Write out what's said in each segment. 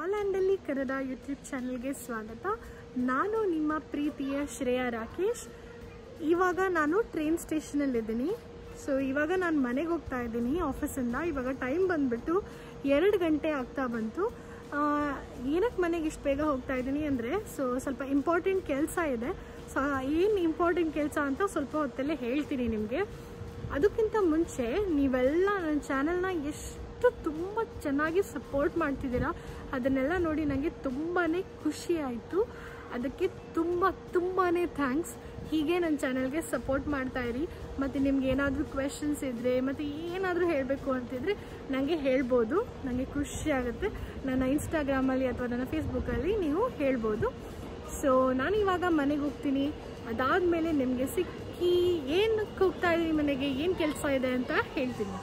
ಹಾಲ್ಯಾಂಡಲ್ಲಿ Kannada YouTube ಚಾನಲ್ಗೆ ಸ್ವಾಗತ ನಾನು ನಿಮ್ಮ ಪ್ರೀತಿಯ ಶ್ರೇಯಾ ರಾಕೇಶ್ ಇವಾಗ ನಾನು ಟ್ರೈನ್ ಸ್ಟೇಷನಲ್ಲಿದ್ದೀನಿ ಸೊ ಇವಾಗ ನಾನು ಮನೆಗೆ ಹೋಗ್ತಾ ಇದ್ದೀನಿ ಆಫೀಸಿಂದ ಇವಾಗ ಟೈಮ್ ಬಂದ್ಬಿಟ್ಟು ಎರಡು ಗಂಟೆ ಆಗ್ತಾ ಬಂತು ಏನಕ್ಕೆ ಮನೆಗೆ ಇಷ್ಟು ಬೇಗ ಹೋಗ್ತಾ ಇದ್ದೀನಿ ಅಂದರೆ ಸೊ ಸ್ವಲ್ಪ ಇಂಪಾರ್ಟೆಂಟ್ ಕೆಲಸ ಇದೆ ಸೊ ಏನು ಇಂಪಾರ್ಟೆಂಟ್ ಕೆಲಸ ಅಂತ ಸ್ವಲ್ಪ ಹೊತ್ತಲ್ಲೇ ಹೇಳ್ತೀನಿ ನಿಮಗೆ ಅದಕ್ಕಿಂತ ಮುಂಚೆ ನೀವೆಲ್ಲ ನನ್ನ ಚಾನಲ್ನ ಎಷ್ಟು ತುಂಬ ಚೆನ್ನಾಗಿ ಸಪೋರ್ಟ್ ಮಾಡ್ತಿದ್ದೀರಾ ಅದನ್ನೆಲ್ಲ ನೋಡಿ ನನಗೆ ತುಂಬಾ ಖುಷಿ ಆಯಿತು ಅದಕ್ಕೆ ತುಂಬ ತುಂಬಾ ಥ್ಯಾಂಕ್ಸ್ ಹೀಗೆ ನನ್ನ ಚಾನಲ್ಗೆ ಸಪೋರ್ಟ್ ಮಾಡ್ತಾ ಇರಿ ಮತ್ತು ನಿಮ್ಗೆ ಏನಾದರೂ ಕ್ವೆಶನ್ಸ್ ಇದ್ದರೆ ಮತ್ತು ಏನಾದರೂ ಹೇಳಬೇಕು ಅಂತಿದ್ರೆ ನನಗೆ ಹೇಳ್ಬೋದು ನನಗೆ ಖುಷಿ ಆಗುತ್ತೆ ನನ್ನ ಇನ್ಸ್ಟಾಗ್ರಾಮಲ್ಲಿ ಅಥವಾ ನನ್ನ ಫೇಸ್ಬುಕ್ಕಲ್ಲಿ ನೀವು ಹೇಳ್ಬೋದು ಸೊ ನಾನು ಇವಾಗ ಮನೆಗೆ ಹೋಗ್ತೀನಿ ಅದಾದಮೇಲೆ ನಿಮಗೆ ಸಿಕ್ಕಿ ಏನಕ್ಕೆ ಹೋಗ್ತಾ ಇದ್ದೀನಿ ಮನೆಗೆ ಏನು ಕೆಲಸ ಇದೆ ಅಂತ ಹೇಳ್ತೀನಿ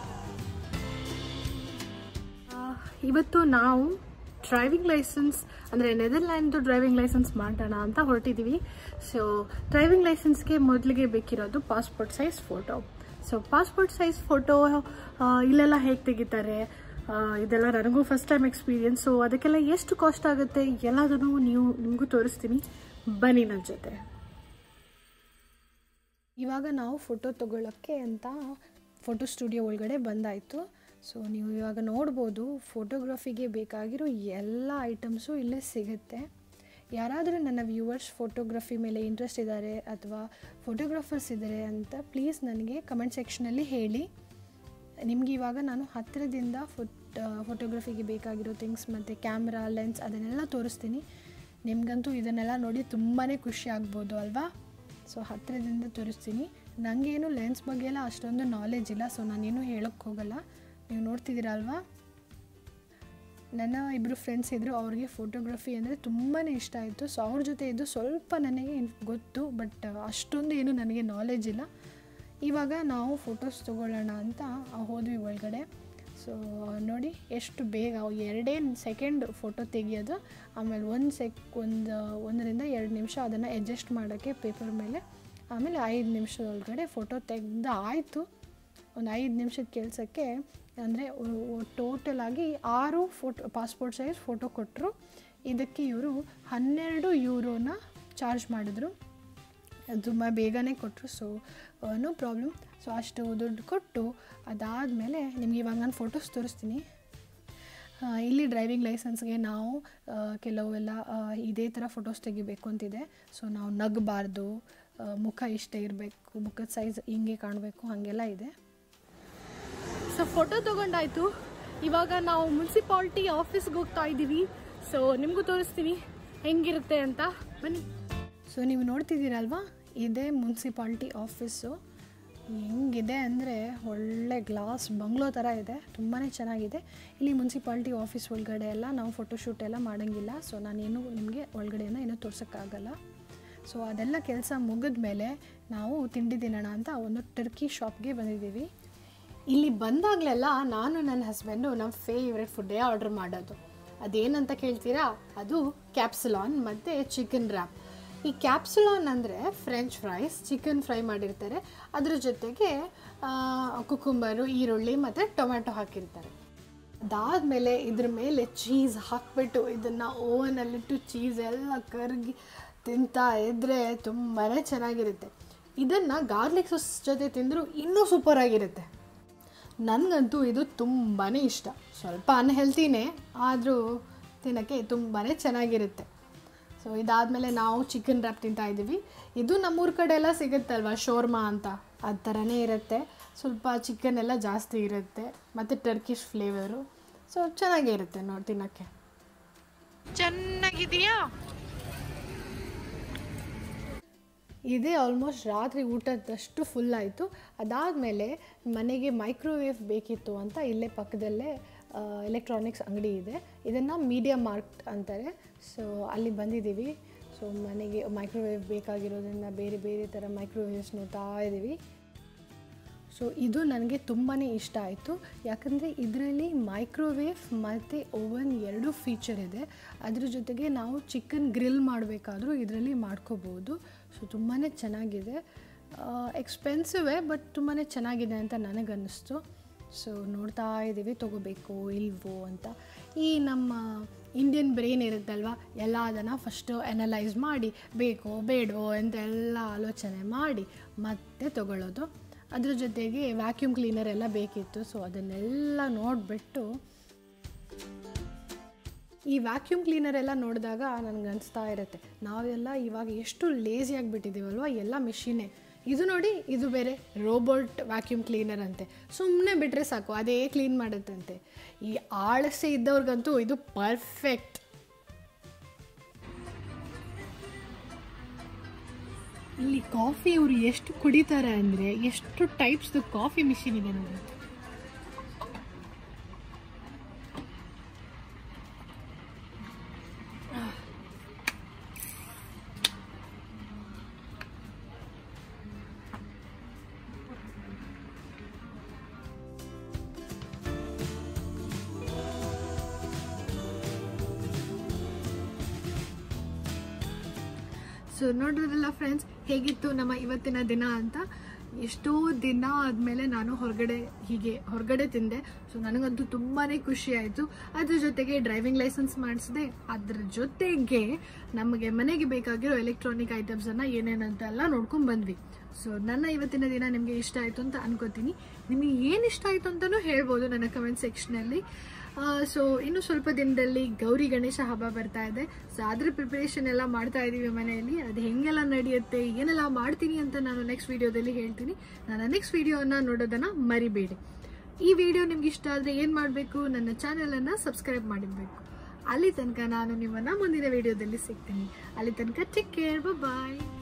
ಆ, ಇವತ್ತು ನಾವು ಡ್ರೈವಿಂಗ್ ಲೈಸೆನ್ಸ್ ಅಂದರೆ ನೆದರ್ಲ್ಯಾಂಡ್ದು ಡ್ರೈವಿಂಗ್ ಲೈಸೆನ್ಸ್ ಮಾಡೋಣ ಅಂತ ಹೊರಟಿದ್ದೀವಿ ಸೊ ಡ್ರೈವಿಂಗ್ ಲೈಸೆನ್ಸ್ಗೆ ಮೊದಲಿಗೆ ಬೇಕಿರೋದು passport size photo so passport size photo ಇಲ್ಲೆಲ್ಲ ಹೇಗೆ ತೆಗಿತಾರೆ ಆ, ಇದೆಲ್ಲ ನನಗೂ ಫಸ್ಟ್ ಟೈಮ್ ಎಕ್ಸ್ಪೀರಿಯನ್ಸ್ ಸೊ ಅದಕ್ಕೆಲ್ಲ ಎಷ್ಟು ಕಾಸ್ಟ್ ಆಗುತ್ತೆ ಎಲ್ಲದನ್ನು ನೀವು ನಿಮಗೂ ತೋರಿಸ್ತೀನಿ ಬನ್ನಿ ನನ್ನ ಜೊತೆ ಇವಾಗ ನಾವು ಫೋಟೋ ತಗೊಳ್ಳೋಕ್ಕೆ ಅಂತ ಫೋಟೋ ಸ್ಟುಡಿಯೋ ಒಳಗಡೆ ಬಂದಾಯಿತು ಸೊ ನೀವು ಇವಾಗ ನೋಡ್ಬೋದು ಫೋಟೋಗ್ರಫಿಗೆ ಬೇಕಾಗಿರೋ ಎಲ್ಲ ಐಟಮ್ಸು ಇಲ್ಲೇ ಸಿಗುತ್ತೆ ಯಾರಾದರೂ ನನ್ನ ವ್ಯೂವರ್ಸ್ ಫೋಟೋಗ್ರಫಿ ಮೇಲೆ ಇಂಟ್ರೆಸ್ಟ್ ಇದ್ದಾರೆ ಅಥವಾ ಫೋಟೋಗ್ರಾಫರ್ಸ್ ಇದ್ದಾರೆ ಅಂತ ಪ್ಲೀಸ್ ನನಗೆ ಕಮೆಂಟ್ ಸೆಕ್ಷನಲ್ಲಿ ಹೇಳಿ ನಿಮ್ಗೆ ಇವಾಗ ನಾನು ಹತ್ತಿರದಿಂದ ಫೋಟ್ ಫೋಟೋಗ್ರಫಿಗೆ ಬೇಕಾಗಿರೋ ಥಿಂಗ್ಸ್ ಮತ್ತು ಕ್ಯಾಮ್ರಾ ಲೆನ್ಸ್ ಅದನ್ನೆಲ್ಲ ತೋರಿಸ್ತೀನಿ ನಿಮಗಂತೂ ಇದನ್ನೆಲ್ಲ ನೋಡಿ ತುಂಬಾ ಖುಷಿ ಆಗ್ಬೋದು ಅಲ್ವಾ ಸೊ ಹತ್ತಿರದಿಂದ ತೋರಿಸ್ತೀನಿ ನನಗೇನು ಲೆನ್ಸ್ ಬಗ್ಗೆ ಎಲ್ಲ ಅಷ್ಟೊಂದು ನಾಲೆಜ್ ಇಲ್ಲ ಸೊ ನಾನೇನು ಹೇಳೋಕ್ಕೆ ಹೋಗಲ್ಲ ನೀವು ನೋಡ್ತಿದ್ದೀರಾ ಅಲ್ವಾ ನನ್ನ ಇಬ್ಬರು ಫ್ರೆಂಡ್ಸ್ ಇದ್ದರು ಅವ್ರಿಗೆ ಫೋಟೋಗ್ರಫಿ ಅಂದರೆ ತುಂಬಾ ಇಷ್ಟ ಆಯಿತು ಸೊ ಅವ್ರ ಜೊತೆ ಇದ್ದು ಸ್ವಲ್ಪ ನನಗೆ ಗೊತ್ತು ಬಟ್ ಅಷ್ಟೊಂದು ಏನು ನನಗೆ ನಾಲೆಜ್ ಇಲ್ಲ ಇವಾಗ ನಾವು ಫೋಟೋಸ್ ತೊಗೊಳ್ಳೋಣ ಅಂತ ಹೋದ್ವಿ ಒಳಗಡೆ ಸೊ ನೋಡಿ ಎಷ್ಟು ಬೇಗ ಎರಡೇ ಸೆಕೆಂಡ್ ಫೋಟೋ ತೆಗಿಯೋದು ಆಮೇಲೆ ಒಂದು ಸೆಕ್ ಒಂದು ಒಂದರಿಂದ ಎರಡು ನಿಮಿಷ ಅದನ್ನು ಅಡ್ಜಸ್ಟ್ ಮಾಡೋಕ್ಕೆ ಪೇಪರ್ ಮೇಲೆ ಆಮೇಲೆ ಐದು ನಿಮಿಷದೊಳಗಡೆ ಫೋಟೋ ತೆಗ್ದು ಆಯಿತು ಒಂದು ಐದು ನಿಮಿಷದ ಕೆಲಸಕ್ಕೆ ಅಂದರೆ ಟೋಟಲ್ ಆಗಿ ಆರು ಫೋಟೋ ಪಾಸ್ಪೋರ್ಟ್ ಸೈಜ್ ಫೋಟೋ ಕೊಟ್ಟರು ಇದಕ್ಕೆ ಇವರು ಹನ್ನೆರಡು ಯೂರೋನ ಚಾರ್ಜ್ ಮಾಡಿದ್ರು ತುಂಬ ಬೇಗನೆ ಕೊಟ್ಟರು ಸೊ ನೋ ಪ್ರಾಬ್ಲಮ್ ಸೊ ಅಷ್ಟು ದುಡ್ಡು ಕೊಟ್ಟು ಅದಾದಮೇಲೆ ನಿಮ್ಗೆ ಇವಾಗ ನಾನು ಫೋಟೋಸ್ ತೋರಿಸ್ತೀನಿ ಆ, ಇಲ್ಲಿ ಡ್ರೈವಿಂಗ್ ಲೈಸೆನ್ಸ್ಗೆ ನಾವು ಆ, ಕೆಲವೆಲ್ಲ ಆ, ಇದೇ ಥರ ಫೋಟೋಸ್ ತೆಗಿಬೇಕು ಅಂತಿದೆ ಸೊ ನಾವು ನಗಬಾರ್ದು ಆ, ಮುಖ ಇಷ್ಟೇ ಇರಬೇಕು ಮುಖದ ಸೈಜ್ ಹಿಂಗೆ ಕಾಣಬೇಕು ಹಾಗೆಲ್ಲ ಇದೆ ಸೊ ಫೋಟೋ ತೊಗೊಂಡಾಯ್ತು ಇವಾಗ ನಾವು ಮುನ್ಸಿಪಾಲ್ಟಿ ಆಫೀಸ್ಗೆ ಹೋಗ್ತಾ ಇದ್ದೀವಿ ಸೊ ನಿಮಗೂ ತೋರಿಸ್ತೀನಿ ಹೆಂಗಿರುತ್ತೆ ಅಂತ ಬನ್ನಿ ಸೊ ನೀವು ನೋಡ್ತಿದ್ದೀರಲ್ವಾ ಇದೇ ಮುನ್ಸಿಪಾಲ್ಟಿ ಆಫೀಸು ಹೆಂಗಿದೆ ಅಂದರೆ ಒಳ್ಳೆ ಗ್ಲಾಸ್ ಬಂಗ್ಲೋ ಥರ ಇದೆ ತುಂಬಾ ಚೆನ್ನಾಗಿದೆ ಇಲ್ಲಿ ಮುನ್ಸಿಪಾಲ್ಟಿ ಆಫೀಸ್ ಒಳಗಡೆ ಎಲ್ಲ ನಾವು ಫೋಟೋಶೂಟ್ ಎಲ್ಲ ಮಾಡೋಂಗಿಲ್ಲ ಸೊ ನಾನೇನು ನಿಮಗೆ ಒಳಗಡೆಯಿಂದ ಏನೂ ತೋರ್ಸೋಕ್ಕಾಗಲ್ಲ ಸೊ ಅದೆಲ್ಲ ಕೆಲಸ ಮುಗಿದ ಮೇಲೆ ನಾವು ತಿಂಡಿ ತಿನ್ನೋಣ ಅಂತ ಒಂದು ಟರ್ಕಿ ಶಾಪ್ಗೆ ಬಂದಿದ್ದೀವಿ ಇಲ್ಲಿ ಬಂದಾಗಲೆಲ್ಲ ನಾನು ನನ್ನ ಹಸ್ಬೆಂಡು ನಮ್ಮ ಫೇವ್ರೆಟ್ ಫುಡ್ಡೇ ಆರ್ಡ್ರ್ ಮಾಡೋದು ಅದೇನಂತ ಕೇಳ್ತೀರಾ ಅದು ಕ್ಯಾಪ್ಸುಲಾನ್ ಮತ್ತು ಚಿಕನ್ ರ್ಯಾಪ್ ಈ ಕ್ಯಾಪ್ಸುಲಾನ್ ಅಂದರೆ ಫ್ರೆಂಚ್ ಫ್ರೈಸ್ ಚಿಕನ್ ಫ್ರೈ ಮಾಡಿರ್ತಾರೆ ಅದ್ರ ಜೊತೆಗೆ ಕುಕುಂಬರು ಈರುಳ್ಳಿ ಮತ್ತು ಟೊಮ್ಯಾಟೊ ಹಾಕಿರ್ತಾರೆ ಅದಾದಮೇಲೆ ಇದ್ರ ಮೇಲೆ ಚೀಸ್ ಹಾಕ್ಬಿಟ್ಟು ಇದನ್ನು ಓವನಲ್ಲಿಟ್ಟು ಚೀಸ್ ಎಲ್ಲ ಕರಗಿ ತಿಂತಾ ಇದ್ದರೆ ತುಂಬಾ ಚೆನ್ನಾಗಿರುತ್ತೆ ಇದನ್ನು ಗಾರ್ಲಿಕ್ ಸಾಸ್ ಜೊತೆ ತಿಂದರೂ ಇನ್ನೂ ಸೂಪರಾಗಿರುತ್ತೆ ನನಗಂತೂ ಇದು ತುಂಬಾ ಇಷ್ಟ ಸ್ವಲ್ಪ ಅನ್ಹೆಲ್ತಿನೇ ಆದರೂ ತಿನ್ನೋಕ್ಕೆ ತುಂಬಾ ಚೆನ್ನಾಗಿರುತ್ತೆ ಸೊ ಇದಾದಮೇಲೆ ನಾವು ಚಿಕನ್ ರ್ಯಾಪ್ ತಿಂತಾ ಇದ್ದೀವಿ ಇದು ನಮ್ಮೂರ ಕಡೆ ಎಲ್ಲ ಸಿಗುತ್ತಲ್ವ ಶೋರ್ಮಾ ಅಂತ ಆ ಥರನೇ ಇರುತ್ತೆ ಸ್ವಲ್ಪ ಚಿಕನ್ ಎಲ್ಲ ಜಾಸ್ತಿ ಇರುತ್ತೆ ಮತ್ತು ಟರ್ಕಿಶ್ ಫ್ಲೇವರು ಸೊ ಚೆನ್ನಾಗೇ ಇರುತ್ತೆ ನೋಡಿ ತಿನ್ನೋಕ್ಕೆ ಚೆನ್ನಾಗಿದೆಯಾ ಇದೇ ಆಲ್ಮೋಸ್ಟ್ ರಾತ್ರಿ ಊಟದಷ್ಟು ಫುಲ್ ಆಯಿತು ಅದಾದಮೇಲೆ ಮನೆಗೆ ಮೈಕ್ರೋವೇವ್ ಬೇಕಿತ್ತು ಅಂತ ಇಲ್ಲೇ ಪಕ್ಕದಲ್ಲೇ ಎಲೆಕ್ಟ್ರಾನಿಕ್ಸ್ ಅಂಗಡಿ ಇದೆ ಇದನ್ನು ಮೀಡಿಯಾ ಮಾರ್ಟ್ ಅಂತಾರೆ ಸೊ ಅಲ್ಲಿ ಬಂದಿದ್ದೀವಿ ಸೊ ಮನೆಗೆ ಮೈಕ್ರೋವೇವ್ ಬೇಕಾಗಿರೋದ್ರಿಂದ ಬೇರೆ ಬೇರೆ ಥರ ಮೈಕ್ರೋವೇವ್ಸ್ ನೋಡ್ತಾ ಇದ್ದೀವಿ ಸೊ ಇದು ನನಗೆ ತುಂಬಾ ಇಷ್ಟ ಆಯಿತು ಯಾಕಂದರೆ ಇದರಲ್ಲಿ ಮೈಕ್ರೋವೇವ್ ಮತ್ತು ಓವನ್ ಎರಡೂ ಫೀಚರ್ ಇದೆ ಅದ್ರ ಜೊತೆಗೆ ನಾವು ಚಿಕನ್ ಗ್ರಿಲ್ ಮಾಡಬೇಕಾದ್ರೂ ಇದರಲ್ಲಿ ಮಾಡ್ಕೋಬೋದು ಸೊ ತುಂಬಾ ಚೆನ್ನಾಗಿದೆ ಎಕ್ಸ್ಪೆನ್ಸಿವೇ ಬಟ್ ತುಂಬಾ ಚೆನ್ನಾಗಿದೆ ಅಂತ ನನಗನ್ನಿಸ್ತು ಸೊ ನೋಡ್ತಾ ಇದ್ದೀವಿ ತೊಗೋಬೇಕು ಇಲ್ವೋ ಅಂತ ಈ ನಮ್ಮ ಇಂಡಿಯನ್ ಬ್ರೈನ್ ಇರುತ್ತಲ್ವ ಎಲ್ಲ ಅದನ್ನು ಫಸ್ಟು ಅನಲೈಸ್ ಮಾಡಿ ಬೇಕೋ ಬೇಡವೋ ಅಂತ ಎಲ್ಲ ಆಲೋಚನೆ ಮಾಡಿ ಮತ್ತೆ ತಗೊಳ್ಳೋದು ಅದ್ರ ಜೊತೆಗೆ ವ್ಯಾಕ್ಯೂಮ್ ಕ್ಲೀನರ್ ಎಲ್ಲ ಬೇಕಿತ್ತು ಸೊ ಅದನ್ನೆಲ್ಲ ನೋಡಿಬಿಟ್ಟು ಈ ವ್ಯಾಕ್ಯೂಮ್ ಕ್ಲೀನರ್ ಎಲ್ಲ ನೋಡಿದಾಗ ನನಗೆ ಅನಿಸ್ತಾ ಇರುತ್ತೆ ನಾವೆಲ್ಲ ಇವಾಗ ಎಷ್ಟು ಲೇಸಿ ಆಗಿಬಿಟ್ಟಿದ್ದೀವಲ್ವ ಎಲ್ಲ ಮಿಷಿನೇ ಇದು ನೋಡಿ ಇದು ಬೇರೆ ರೋಬೋಟ್ ವ್ಯಾಕ್ಯೂಮ್ ಕ್ಲೀನರ್ ಅಂತೆ ಸುಮ್ಮನೆ ಬಿಟ್ಟರೆ ಸಾಕು ಅದೇ ಕ್ಲೀನ್ ಮಾಡುತ್ತಂತೆ ಈ ಆಳಸೆ ಇದ್ದವ್ರಿಗಂತೂ ಇದು ಪರ್ಫೆಕ್ಟ್ ಇಲ್ಲಿ ಕಾಫಿ ಇವರು ಎಷ್ಟು ಕುಡಿತಾರೆ ಅಂದರೆ ಎಷ್ಟು ಟೈಪ್ಸ್ದು ಕಾಫಿ ಮಿಷಿನ್ ಇದೆ ನೋಡಿ ಸೊ ನೋಡಿದ್ರಲ್ಲ ಫ್ರೆಂಡ್ಸ್ ಹೇಗಿತ್ತು ನಮ್ಮ ಇವತ್ತಿನ ದಿನ ಅಂತ ಎಷ್ಟೋ ದಿನ ಆದಮೇಲೆ ನಾನು ಹೊರಗಡೆ ಹೀಗೆ ಹೊರಗಡೆ ತಿಂದೆ ಸೊ ನನಗಂತೂ ತುಂಬಾ ಖುಷಿ ಆಯಿತು ಅದ್ರ ಜೊತೆಗೆ ಡ್ರೈವಿಂಗ್ ಲೈಸೆನ್ಸ್ ಮಾಡಿಸಿದೆ ಅದ್ರ ಜೊತೆಗೆ ನಮಗೆ ಮನೆಗೆ ಬೇಕಾಗಿರೋ ಎಲೆಕ್ಟ್ರಾನಿಕ್ ಐಟಮ್ಸನ್ನು ಏನೇನಂತೆಲ್ಲ ನೋಡ್ಕೊಂಡು ಬಂದ್ವಿ ಸೊ ನನ್ನ ಇವತ್ತಿನ ದಿನ ನಿಮಗೆ ಇಷ್ಟ ಆಯಿತು ಅಂತ ಅನ್ಕೋತೀನಿ ನಿಮಗೆ ಏನು ಇಷ್ಟ ಆಯಿತು ಅಂತಲೂ ಹೇಳ್ಬೋದು ನನ್ನ ಕಮೆಂಟ್ ಸೆಕ್ಷನಲ್ಲಿ ಸೊ ಇನ್ನು ಸ್ವಲ್ಪ ದಿನದಲ್ಲಿ ಗೌರಿ ಗಣೇಶ ಹಬ್ಬ ಬರ್ತಾ ಇದೆ ಸೊ ಅದ್ರ ಪ್ರಿಪ್ರೇಷನ್ ಎಲ್ಲ ಮಾಡ್ತಾ ಇದ್ದೀವಿ ಮನೆಯಲ್ಲಿ ಅದು ಹೆಂಗೆಲ್ಲ ನಡೆಯುತ್ತೆ ಏನೆಲ್ಲ ಮಾಡ್ತೀನಿ ಅಂತ ನಾನು ನೆಕ್ಸ್ಟ್ ವಿಡಿಯೋದಲ್ಲಿ ಹೇಳ್ತೀನಿ ನನ್ನ ನೆಕ್ಸ್ಟ್ ವಿಡಿಯೋನ ನೋಡೋದನ್ನ ಮರಿಬೇಡಿ ಈ ವಿಡಿಯೋ ನಿಮ್ಗೆ ಇಷ್ಟ ಆದರೆ ಏನು ಮಾಡಬೇಕು ನನ್ನ ಚಾನೆಲನ್ನು ಸಬ್ಸ್ಕ್ರೈಬ್ ಮಾಡಿರಬೇಕು ಅಲ್ಲಿ ತನಕ ನಾನು ನಿಮ್ಮನ್ನ ಮುಂದಿನ ವಿಡಿಯೋದಲ್ಲಿ ಸಿಗ್ತೀನಿ ಅಲ್ಲಿ ತನಕ ಟೇಕ್ ಕೇರ್ ಬಾಯ್